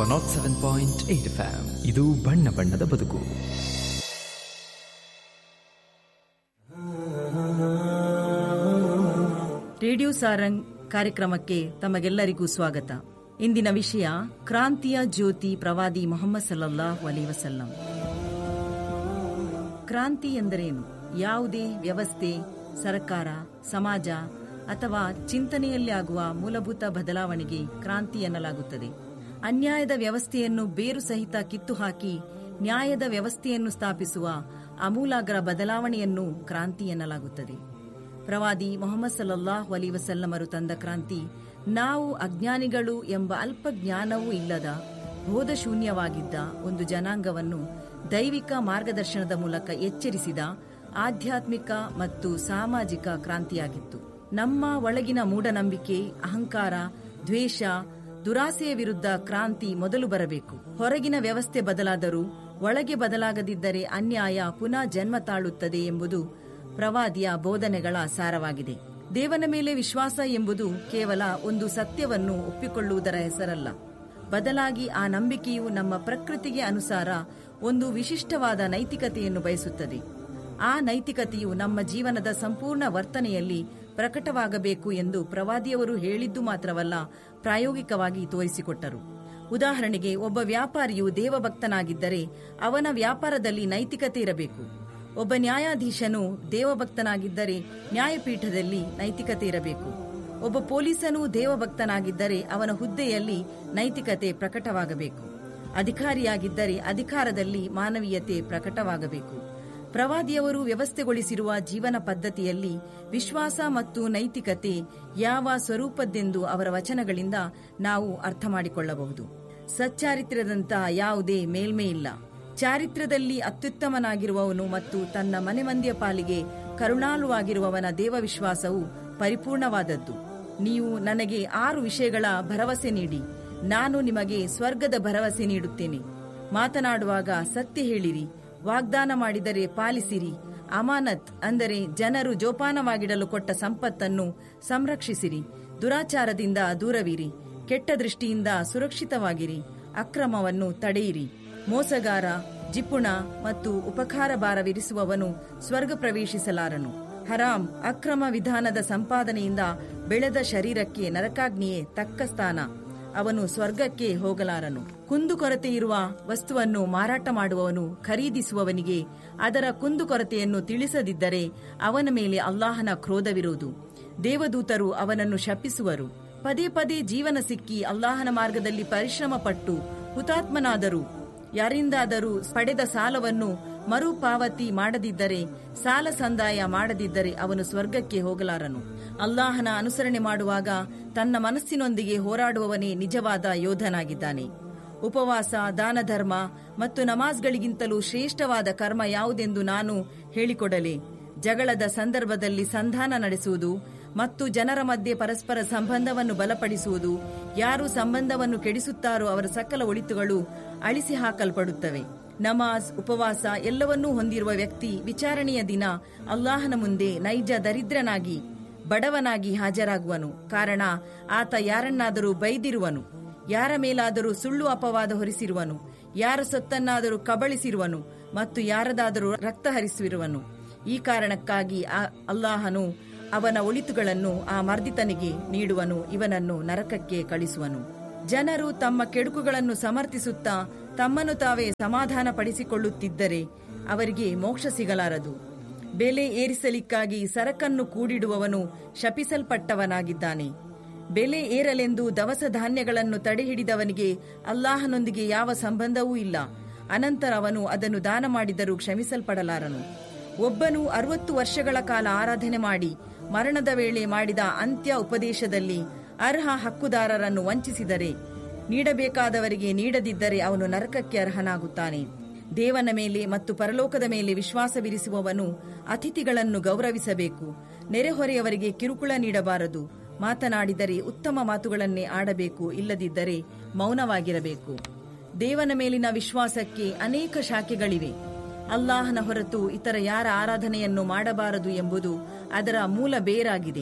not seven point eight ಫ್ಯಾಮ್ ಇದು ಬಣ್ಣ ಬಣ್ಣದ ಬದುಕು ರೇಡಿಯೋ ಸಾರಂಗ್ ಕಾರ್ಯಕ್ರಮಕ್ಕೆ ತಮಗೆಲ್ಲರಿಗೂ ಸ್ವಾಗತ ಇಂದಿನ ವಿಷಯ ಕ್ರಾಂತಿಯ ಜ್ಯೋತಿ ಪ್ರವಾದಿ ಮೊಹಮ್ಮದ್ ಸಲ್ಲಲ್ಲಾಹು ಅಲೈ ವಸಲ್ಲಂ ಕ್ರಾಂತಿ ಎಂದರೇನು ಯಾವುದೇ ವ್ಯವಸ್ಥೆ ಸರ್ಕಾರ ಸಮಾಜ ಅಥವಾ ಚಿಂತನೆಯಲ್ಲಿ ಆಗುವ ಮೂಲಭೂತ ಬದಲಾವಣೆಗೆ ಕ್ರಾಂತಿ ಎನ್ನಲಾಗುತ್ತದೆ ಅನ್ಯಾಯದ ವ್ಯವಸ್ಥೆಯನ್ನು ಬೇರು ಸಹಿತ ಕಿತ್ತು ಹಾಕಿ ನ್ಯಾಯದ ವ್ಯವಸ್ಥೆಯನ್ನು ಸ್ಥಾಪಿಸುವ ಅಮೂಲಾಗ್ರ ಬದಲಾವಣೆಯನ್ನು ಕ್ರಾಂತಿ ಎನ್ನಲಾಗುತ್ತದೆ ಪ್ರವಾದಿ ಮೊಹಮ್ಮದ್ ಸಲ್ಲಲ್ಲಾಹು ಅಲಿ ವಸಲ್ಲಮರು ತಂದ ಕ್ರಾಂತಿ ನಾವು ಅಜ್ಞಾನಿಗಳು ಎಂಬ ಅಲ್ಪ ಜ್ಞಾನವೂ ಇಲ್ಲದ ಬೋಧಶೂನ್ಯವಾಗಿದ್ದ ಒಂದು ಜನಾಂಗವನ್ನು ದೈವಿಕ ಮಾರ್ಗದರ್ಶನದ ಮೂಲಕ ಎಚ್ಚರಿಸಿದ ಆಧ್ಯಾತ್ಮಿಕ ಮತ್ತು ಸಾಮಾಜಿಕ ಕ್ರಾಂತಿಯಾಗಿತ್ತು ನಮ್ಮ ಒಳಗಿನ ಮೂಢನಂಬಿಕೆ ಅಹಂಕಾರ ದ್ವೇಷ ದುರಾಸೆಯ ವಿರುದ್ಧ ಕ್ರಾಂತಿ ಮೊದಲು ಬರಬೇಕು ಹೊರಗಿನ ವ್ಯವಸ್ಥೆ ಬದಲಾದರೂ ಒಳಗೆ ಬದಲಾಗದಿದ್ದರೆ ಅನ್ಯಾಯ ಪುನಃ ಜನ್ಮ ತಾಳುತ್ತದೆ ಎಂಬುದು ಪ್ರವಾದಿಯ ಬೋಧನೆಗಳ ಸಾರವಾಗಿದೆ ದೇವನ ಮೇಲೆ ವಿಶ್ವಾಸ ಎಂಬುದು ಕೇವಲ ಒಂದು ಸತ್ಯವನ್ನು ಒಪ್ಪಿಕೊಳ್ಳುವುದರ ಹೆಸರಲ್ಲ ಬದಲಾಗಿ ಆ ನಂಬಿಕೆಯು ನಮ್ಮ ಪ್ರಕೃತಿಗೆ ಅನುಸಾರ ಒಂದು ವಿಶಿಷ್ಟವಾದ ನೈತಿಕತೆಯನ್ನು ಬಯಸುತ್ತದೆ ಆ ನೈತಿಕತೆಯು ನಮ್ಮ ಜೀವನದ ಸಂಪೂರ್ಣ ವರ್ತನೆಯಲ್ಲಿ ಪ್ರಕಟವಾಗಬೇಕು ಎಂದು ಪ್ರವಾದಿಯವರು ಹೇಳಿದ್ದು ಮಾತ್ರವಲ್ಲ ಪ್ರಾಯೋಗಿಕವಾಗಿ ತೋರಿಸಿಕೊಟ್ಟರು ಉದಾಹರಣೆಗೆ ಒಬ್ಬ ವ್ಯಾಪಾರಿಯು ದೇವಭಕ್ತನಾಗಿದ್ದರೆ ಅವನ ವ್ಯಾಪಾರದಲ್ಲಿ ನೈತಿಕತೆ ಇರಬೇಕು ಒಬ್ಬ ನ್ಯಾಯಾಧೀಶನು ದೇವಭಕ್ತನಾಗಿದ್ದರೆ ನ್ಯಾಯಪೀಠದಲ್ಲಿ ನೈತಿಕತೆ ಇರಬೇಕು ಒಬ್ಬ ಪೊಲೀಸನು ದೇವಭಕ್ತನಾಗಿದ್ದರೆ ಅವನ ಹುದ್ದೆಯಲ್ಲಿ ನೈತಿಕತೆ ಪ್ರಕಟವಾಗಬೇಕು ಅಧಿಕಾರಿಯಾಗಿದ್ದರೆ ಅಧಿಕಾರದಲ್ಲಿ ಮಾನವೀಯತೆ ಪ್ರಕಟವಾಗಬೇಕು ಪ್ರವಾದಿಯವರು ವ್ಯವಸ್ಥೆಗೊಳಿಸಿರುವ ಜೀವನ ಪದ್ಧತಿಯಲ್ಲಿ ವಿಶ್ವಾಸ ಮತ್ತು ನೈತಿಕತೆ ಯಾವ ಸ್ವರೂಪದ್ದೆಂದು ಅವರ ವಚನಗಳಿಂದ ನಾವು ಅರ್ಥ ಮಾಡಿಕೊಳ್ಳಬಹುದು ಸಚ್ಚಾರಿತ್ರ್ಯದಂತ ಯಾವುದೇ ಮೇಲ್ಮೆ ಇಲ್ಲ ಚಾರಿತ್ರ್ಯದಲ್ಲಿ ಅತ್ಯುತ್ತಮನಾಗಿರುವವನು ಮತ್ತು ತನ್ನ ಮನೆ ಮಂದಿಯ ಪಾಲಿಗೆ ಕರುಣಾಳುವಾಗಿರುವವನ ದೇವವಿಶ್ವಾಸವು ಪರಿಪೂರ್ಣವಾದದ್ದು ನೀವು ನನಗೆ ಆರು ವಿಷಯಗಳ ಭರವಸೆ ನೀಡಿ ನಾನು ನಿಮಗೆ ಸ್ವರ್ಗದ ಭರವಸೆ ನೀಡುತ್ತೇನೆ ಮಾತನಾಡುವಾಗ ಸತ್ಯ ಹೇಳಿರಿ ವಾಗ್ದಾನ ಮಾಡಿದರೆ ಪಾಲಿಸಿರಿ ಅಮಾನತ್ ಅಂದರೆ ಜನರು ಜೋಪಾನವಾಗಿಡಲು ಕೊಟ್ಟ ಸಂಪತ್ತನ್ನು ಸಂರಕ್ಷಿಸಿರಿ ದುರಾಚಾರದಿಂದ ದೂರವಿರಿ ಕೆಟ್ಟ ದೃಷ್ಟಿಯಿಂದ ಸುರಕ್ಷಿತವಾಗಿರಿ ಅಕ್ರಮವನ್ನು ತಡೆಯಿರಿ ಮೋಸಗಾರ ಜಿಪುಣ ಮತ್ತು ಉಪಕಾರ ಭಾರವಿರಿಸುವವನು ಸ್ವರ್ಗ ಪ್ರವೇಶಿಸಲಾರನು ಹರಾಮ್ ಅಕ್ರಮ ವಿಧಾನದ ಸಂಪಾದನೆಯಿಂದ ಬೆಳೆದ ಶರೀರಕ್ಕೆ ನರಕಾಗ್ನಿಯೇ ತಕ್ಕ ಸ್ಥಾನ ಅವನು ಸ್ವರ್ಗಕ್ಕೆ ಹೋಗಲಾರನು ಕುಂದುಕೊರತೆ ಇರುವ ವಸ್ತುವನ್ನು ಮಾರಾಟ ಮಾಡುವವನು ಖರೀದಿಸುವವನಿಗೆ ಅದರ ಕುಂದುಕೊರತೆಯನ್ನು ತಿಳಿಸದಿದ್ದರೆ ಅವನ ಮೇಲೆ ಅಲ್ಲಾಹನ ಕ್ರೋಧವಿರುವುದು ದೇವದೂತರು ಅವನನ್ನು ಶಪಿಸುವರು ಪದೇ ಪದೇ ಜೀವನ ಸಿಕ್ಕಿ ಅಲ್ಲಾಹನ ಮಾರ್ಗದಲ್ಲಿ ಪರಿಶ್ರಮ ಪಟ್ಟು ಹುತಾತ್ಮನಾದರು ಯಾರಿಂದಾದರೂ ಪಡೆದ ಸಾಲವನ್ನು ಮರುಪಾವತಿ ಮಾಡದಿದ್ದರೆ ಸಾಲ ಸಂದಾಯ ಮಾಡದಿದ್ದರೆ ಅವನು ಸ್ವರ್ಗಕ್ಕೆ ಹೋಗಲಾರನು ಅಲ್ಲಾಹನ ಅನುಸರಣೆ ಮಾಡುವಾಗ ತನ್ನ ಮನಸ್ಸಿನೊಂದಿಗೆ ಹೋರಾಡುವವನೇ ನಿಜವಾದ ಯೋಧನಾಗಿದ್ದಾನೆ ಉಪವಾಸ ದಾನ ಧರ್ಮ ಮತ್ತು ನಮಾಜ್ಗಳಿಗಿಂತಲೂ ಶ್ರೇಷ್ಠವಾದ ಕರ್ಮ ಯಾವುದೆಂದು ನಾನು ಹೇಳಿಕೊಡಲೆ ಜಗಳದ ಸಂದರ್ಭದಲ್ಲಿ ಸಂಧಾನ ನಡೆಸುವುದು ಮತ್ತು ಜನರ ಮಧ್ಯೆ ಪರಸ್ಪರ ಸಂಬಂಧವನ್ನು ಬಲಪಡಿಸುವುದು ಯಾರು ಸಂಬಂಧವನ್ನು ಕೆಡಿಸುತ್ತಾರೋ ಅವರ ಸಕಲ ಒಳಿತುಗಳು ಅಳಿಸಿ ಹಾಕಲ್ಪಡುತ್ತವೆ ನಮಾಜ್ ಉಪವಾಸ ಎಲ್ಲವನ್ನೂ ಹೊಂದಿರುವ ವ್ಯಕ್ತಿ ವಿಚಾರಣೆಯ ದಿನ ಅಲ್ಲಾಹನ ಮುಂದೆ ನೈಜ ದರಿದ್ರನಾಗಿ ಬಡವನಾಗಿ ಹಾಜರಾಗುವನು ಕಾರಣ ಆತ ಯಾರನ್ನಾದರೂ ಬೈದಿರುವನು ಯಾರ ಮೇಲಾದರೂ ಸುಳ್ಳು ಅಪವಾದ ಹೊರಿಸಿರುವನು ಯಾರ ಸೊತ್ತನ್ನಾದರೂ ಕಬಳಿಸಿರುವನು ಮತ್ತು ಯಾರದಾದರೂ ರಕ್ತ ಹರಿಸಿರುವನು ಈ ಕಾರಣಕ್ಕಾಗಿ ಅಲ್ಲಾಹನು ಅವನ ಒಳಿತುಗಳನ್ನು ಆ ಮರ್ದಿತನಿಗೆ ನೀಡುವನು ಇವನನ್ನು ನರಕಕ್ಕೆ ಕಳಿಸುವನು ಜನರು ತಮ್ಮ ಕೆಡುಕುಗಳನ್ನು ಸಮರ್ಥಿಸುತ್ತಾ ತಮ್ಮನ್ನು ತಾವೇ ಸಮಾಧಾನ ಪಡಿಸಿಕೊಳ್ಳುತ್ತಿದ್ದರೆ ಅವರಿಗೆ ಮೋಕ್ಷ ಸಿಗಲಾರದು ಬೆಲೆ ಏರಿಸಲಿಕ್ಕಾಗಿ ಸರಕನ್ನು ಕೂಡಿಡುವವನು ಶಪಿಸಲ್ಪಟ್ಟವನಾಗಿದ್ದಾನೆ ಬೆಲೆ ಏರಲೆಂದು ದವಸ ಧಾನ್ಯಗಳನ್ನು ತಡೆಹಿಡಿದವನಿಗೆ ಅಲ್ಲಾಹನೊಂದಿಗೆ ಯಾವ ಸಂಬಂಧವೂ ಇಲ್ಲ ಅನಂತರ ಅವನು ಅದನ್ನು ದಾನ ಮಾಡಿದರೂ ಕ್ಷಮಿಸಲ್ಪಡಲಾರನು ಒಬ್ಬನು ಅರವತ್ತು ವರ್ಷಗಳ ಕಾಲ ಆರಾಧನೆ ಮಾಡಿ ಮರಣದ ವೇಳೆ ಮಾಡಿದ ಅಂತ್ಯ ಉಪದೇಶದಲ್ಲಿ ಅರ್ಹ ಹಕ್ಕುದಾರರನ್ನು ವಂಚಿಸಿದರೆ ನೀಡಬೇಕಾದವರಿಗೆ ನೀಡದಿದ್ದರೆ ಅವನು ನರಕಕ್ಕೆ ಅರ್ಹನಾಗುತ್ತಾನೆ ದೇವನ ಮೇಲೆ ಮತ್ತು ಪರಲೋಕದ ಮೇಲೆ ವಿಶ್ವಾಸವಿರಿಸುವವನು ಅತಿಥಿಗಳನ್ನು ಗೌರವಿಸಬೇಕು ನೆರೆಹೊರೆಯವರಿಗೆ ಕಿರುಕುಳ ನೀಡಬಾರದು ಮಾತನಾಡಿದರೆ ಉತ್ತಮ ಮಾತುಗಳನ್ನೇ ಆಡಬೇಕು ಇಲ್ಲದಿದ್ದರೆ ಮೌನವಾಗಿರಬೇಕು ದೇವನ ಮೇಲಿನ ವಿಶ್ವಾಸಕ್ಕೆ ಅನೇಕ ಶಾಖೆಗಳಿವೆ ಅಲ್ಲಾಹನ ಹೊರತು ಇತರ ಯಾರ ಆರಾಧನೆಯನ್ನು ಮಾಡಬಾರದು ಎಂಬುದು ಅದರ ಮೂಲ ಬೇರಾಗಿದೆ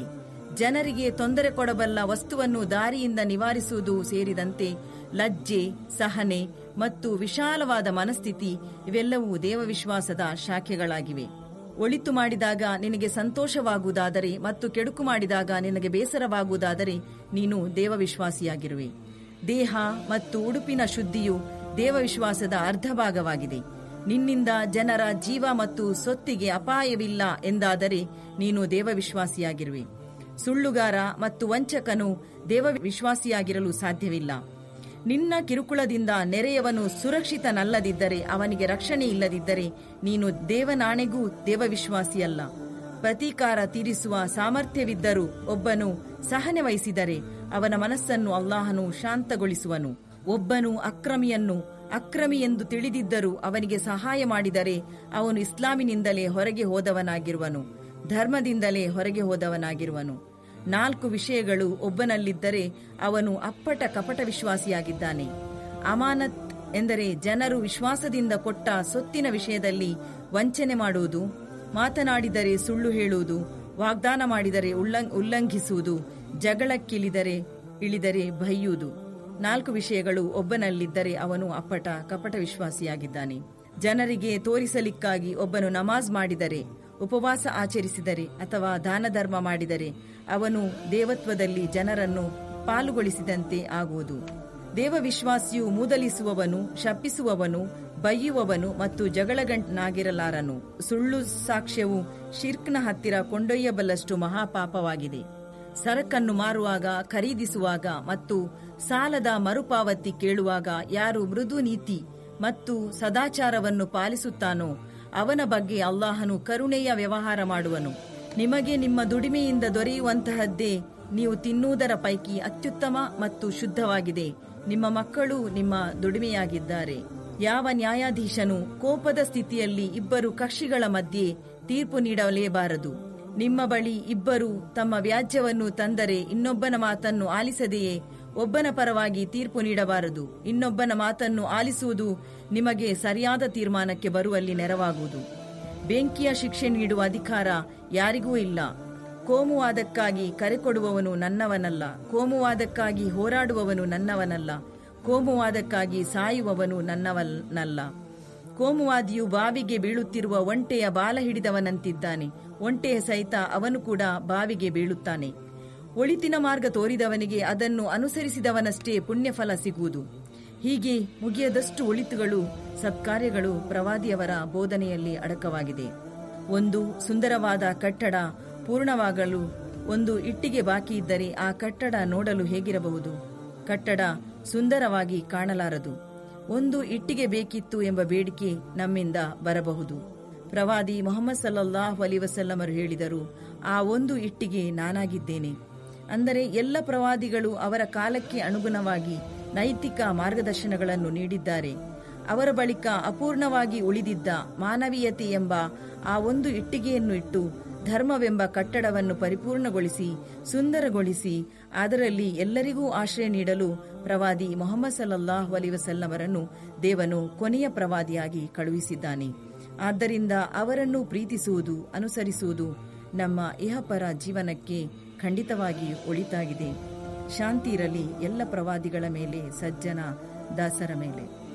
ಜನರಿಗೆ ತೊಂದರೆ ಕೊಡಬಲ್ಲ ವಸ್ತುವನ್ನು ದಾರಿಯಿಂದ ನಿವಾರಿಸುವುದು ಸೇರಿದಂತೆ ಲಜ್ಜೆ ಸಹನೆ ಮತ್ತು ವಿಶಾಲವಾದ ಮನಸ್ಥಿತಿ ಇವೆಲ್ಲವೂ ದೇವವಿಶ್ವಾಸದ ಶಾಖೆಗಳಾಗಿವೆ ಒಳಿತು ಮಾಡಿದಾಗ ನಿನಗೆ ಸಂತೋಷವಾಗುವುದಾದರೆ ಮತ್ತು ಕೆಡುಕು ಮಾಡಿದಾಗ ನಿನಗೆ ಬೇಸರವಾಗುವುದಾದರೆ ನೀನು ದೇವವಿಶ್ವಾಸಿಯಾಗಿರುವೆ ದೇಹ ಮತ್ತು ಉಡುಪಿನ ಶುದ್ಧಿಯು ದೇವವಿಶ್ವಾಸದ ಅರ್ಧ ಭಾಗವಾಗಿದೆ ನಿನ್ನಿಂದ ಜನರ ಜೀವ ಮತ್ತು ಸೊತ್ತಿಗೆ ಅಪಾಯವಿಲ್ಲ ಎಂದಾದರೆ ನೀನು ದೇವವಿಶ್ವಾಸಿಯಾಗಿರುವೆ ಸುಳ್ಳುಗಾರ ಮತ್ತು ವಂಚಕನು ದೇವವಿಶ್ವಾಸಿಯಾಗಿರಲು ಸಾಧ್ಯವಿಲ್ಲ ನಿನ್ನ ಕಿರುಕುಳದಿಂದ ನೆರೆಯವನು ಸುರಕ್ಷಿತನಲ್ಲದಿದ್ದರೆ ಅವನಿಗೆ ರಕ್ಷಣೆ ಇಲ್ಲದಿದ್ದರೆ ನೀನು ದೇವನಾಣೆಗೂ ದೇವವಿಶ್ವಾಸಿಯಲ್ಲ ಪ್ರತೀಕಾರ ತೀರಿಸುವ ಸಾಮರ್ಥ್ಯವಿದ್ದರೂ ಒಬ್ಬನು ಸಹನೆ ವಹಿಸಿದರೆ ಅವನ ಮನಸ್ಸನ್ನು ಅಲ್ಲಾಹನು ಶಾಂತಗೊಳಿಸುವನು ಒಬ್ಬನು ಅಕ್ರಮಿಯನ್ನು ಅಕ್ರಮಿ ಎಂದು ತಿಳಿದಿದ್ದರೂ ಅವನಿಗೆ ಸಹಾಯ ಮಾಡಿದರೆ ಅವನು ಇಸ್ಲಾಮಿನಿಂದಲೇ ಹೊರಗೆ ಹೋದವನಾಗಿರುವನು ಧರ್ಮದಿಂದಲೇ ಹೊರಗೆ ಹೋದವನಾಗಿರುವನು ನಾಲ್ಕು ವಿಷಯಗಳು ಒಬ್ಬನಲ್ಲಿದ್ದರೆ ಅವನು ಅಪ್ಪಟ ಕಪಟ ವಿಶ್ವಾಸಿಯಾಗಿದ್ದಾನೆ ಅಮಾನತ್ ಎಂದರೆ ಜನರು ವಿಶ್ವಾಸದಿಂದ ಕೊಟ್ಟ ಸೊತ್ತಿನ ವಿಷಯದಲ್ಲಿ ವಂಚನೆ ಮಾಡುವುದು ಮಾತನಾಡಿದರೆ ಸುಳ್ಳು ಹೇಳುವುದು ವಾಗ್ದಾನ ಮಾಡಿದರೆ ಉಲ್ಲಂ- ಉಲ್ಲಂಘಿಸುವುದು ಜಗಳಕ್ಕಿಳಿದರೆ ಇಳಿದರೆ ಬೈಯುವುದು ನಾಲ್ಕು ವಿಷಯಗಳು ಒಬ್ಬನಲ್ಲಿದ್ದರೆ ಅವನು ಅಪ್ಪಟ ಕಪಟ ವಿಶ್ವಾಸಿಯಾಗಿದ್ದಾನೆ ಜನರಿಗೆ ತೋರಿಸಲಿಕ್ಕಾಗಿ ಒಬ್ಬನು ನಮಾಜ್ ಮಾಡಿದರೆ ಉಪವಾಸ ಆಚರಿಸಿದರೆ ಅಥವಾ ದಾನ ಧರ್ಮ ಮಾಡಿದರೆ ಅವನು ದೇವತ್ವದಲ್ಲಿ ಜನರನ್ನು ಪಾಲುಗೊಳಿಸಿದಂತೆ ಆಗುವುದು ದೇವವಿಶ್ವಾಸಿಯು ಮೂದಲಿಸುವವನು ಶಪಿಸುವವನು ಬೈಯುವವನು ಮತ್ತು ಜಗಳಗಂಟನಾಗಿರಲಾರನು ಸುಳ್ಳು ಸಾಕ್ಷ್ಯವು ಶಿರ್ಕ್ನ ಹತ್ತಿರ ಕೊಂಡೊಯ್ಯಬಲ್ಲಷ್ಟು ಮಹಾಪಾಪವಾಗಿದೆ ಸರಕನ್ನು ಮಾರುವಾಗ ಖರೀದಿಸುವಾಗ ಮತ್ತು ಸಾಲದ ಮರುಪಾವತಿ ಕೇಳುವಾಗ ಯಾರು ಮೃದು ನೀತಿ ಮತ್ತು ಸದಾಚಾರವನ್ನು ಪಾಲಿಸುತ್ತಾನೋ ಅವನ ಬಗ್ಗೆ ಅಲ್ಲಾಹನು ಕರುಣೆಯ ವ್ಯವಹಾರ ಮಾಡುವನು ನಿಮಗೆ ನಿಮ್ಮ ದುಡಿಮೆಯಿಂದ ದೊರೆಯುವಂತಹದ್ದೇ ನೀವು ತಿನ್ನುವುದರ ಪೈಕಿ ಅತ್ಯುತ್ತಮ ಮತ್ತು ಶುದ್ಧವಾಗಿದೆ ನಿಮ್ಮ ಮಕ್ಕಳು ನಿಮ್ಮ ದುಡಿಮೆಯಾಗಿದ್ದಾರೆ ಯಾವ ನ್ಯಾಯಾಧೀಶನು ಕೋಪದ ಸ್ಥಿತಿಯಲ್ಲಿ ಇಬ್ಬರು ಕಕ್ಷಿಗಳ ಮಧ್ಯೆ ತೀರ್ಪು ನೀಡಲೇಬಾರದು ನಿಮ್ಮ ಬಳಿ ಇಬ್ಬರು ತಮ್ಮ ವ್ಯಾಜ್ಯವನ್ನು ತಂದರೆ ಇನ್ನೊಬ್ಬನ ಮಾತನ್ನು ಆಲಿಸದೆಯೇ ಒಬ್ಬನ ಪರವಾಗಿ ತೀರ್ಪು ನೀಡಬಾರದು ಇನ್ನೊಬ್ಬನ ಮಾತನ್ನು ಆಲಿಸುವುದು ನಿಮಗೆ ಸರಿಯಾದ ತೀರ್ಮಾನಕ್ಕೆ ಬರುವಲ್ಲಿ ನೆರವಾಗುವುದು ಬೆಂಕಿಯ ಶಿಕ್ಷೆ ನೀಡುವ ಅಧಿಕಾರ ಯಾರಿಗೂ ಇಲ್ಲ ಕೋಮುವಾದಕ್ಕಾಗಿ ಕರೆಕೊಡುವವನು ನನ್ನವನಲ್ಲ ಕೋಮುವಾದಕ್ಕಾಗಿ ಹೋರಾಡುವವನು ನನ್ನವನಲ್ಲ ಕೋಮುವಾದಕ್ಕಾಗಿ ಸಾಯುವವನು ನನ್ನವನಲ್ಲ ಕೋಮುವಾದಿಯು ಬಾವಿಗೆ ಬೀಳುತ್ತಿರುವ ಒಂಟೆಯ ಬಾಲ ಹಿಡಿದವನಂತಿದ್ದಾನೆ ಒಂಟೆಯ ಸಹಿತ ಅವನು ಕೂಡ ಬಾವಿಗೆ ಬೀಳುತ್ತಾನೆ ಒಳಿತಿನ ಮಾರ್ಗ ತೋರಿದವನಿಗೆ ಅದನ್ನು ಅನುಸರಿಸಿದವನಷ್ಟೇ ಪುಣ್ಯಫಲ ಸಿಗುವುದು ಹೀಗೆ ಮುಗಿಯದಷ್ಟು ಒಳಿತುಗಳು ಸತ್ಕಾರ್ಯಗಳು ಪ್ರವಾದಿಯವರ ಬೋಧನೆಯಲ್ಲಿ ಅಡಕವಾಗಿದೆ ಒಂದು ಸುಂದರವಾದ ಕಟ್ಟಡ ಪೂರ್ಣವಾಗಲು ಒಂದು ಇಟ್ಟಿಗೆ ಬಾಕಿ ಇದ್ದರೆ ಆ ಕಟ್ಟಡ ನೋಡಲು ಹೇಗಿರಬಹುದು ಕಟ್ಟಡ ಸುಂದರವಾಗಿ ಕಾಣಲಾರದು ಒಂದು ಇಟ್ಟಿಗೆ ಬೇಕಿತ್ತು ಎಂಬ ಬೇಡಿಕೆ ನಮ್ಮಿಂದ ಬರಬಹುದು ಪ್ರವಾದಿ ಮೊಹಮ್ಮದ್ ಸಲ್ಲಲ್ಲಾಹು ಅಲಿ ವಸಲ್ಲಮರು ಹೇಳಿದರು ಆ ಒಂದು ಇಟ್ಟಿಗೆ ನಾನಾಗಿದ್ದೇನೆ ಅಂದರೆ ಎಲ್ಲ ಪ್ರವಾದಿಗಳು ಅವರ ಕಾಲಕ್ಕೆ ಅನುಗುಣವಾಗಿ ನೈತಿಕ ಮಾರ್ಗದರ್ಶನಗಳನ್ನು ನೀಡಿದ್ದಾರೆ ಅವರ ಬಳಿಕ ಅಪೂರ್ಣವಾಗಿ ಉಳಿದಿದ್ದ ಮಾನವೀಯತೆ ಎಂಬ ಆ ಒಂದು ಇಟ್ಟಿಗೆಯನ್ನು ಇಟ್ಟು ಧರ್ಮವೆಂಬ ಕಟ್ಟಡವನ್ನು ಪರಿಪೂರ್ಣಗೊಳಿಸಿ ಸುಂದರಗೊಳಿಸಿ ಅದರಲ್ಲಿ ಎಲ್ಲರಿಗೂ ಆಶ್ರಯ ನೀಡಲು ಪ್ರವಾದಿ ಮೊಹಮ್ಮದ್ ಸಲ್ಲಲ್ಲಾಹು ಅಲಿ ವಸಲ್ಲಮರನ್ನು ದೇವನು ಕೊನೆಯ ಪ್ರವಾದಿಯಾಗಿ ಕಳುಹಿಸಿದ್ದಾನೆ ಆದ್ದರಿಂದ ಅವರನ್ನು ಪ್ರೀತಿಸುವುದು ಅನುಸರಿಸುವುದು ನಮ್ಮ ಇಹಪರ ಜೀವನಕ್ಕೆ ಖಂಡಿತವಾಗಿ ಒಳಿತಾಗಿದೆ ಶಾಂತಿ ಇರಲಿ ಎಲ್ಲ ಪ್ರವಾದಿಗಳ ಮೇಲೆ ಸಜ್ಜನ ದಾಸರ ಮೇಲೆ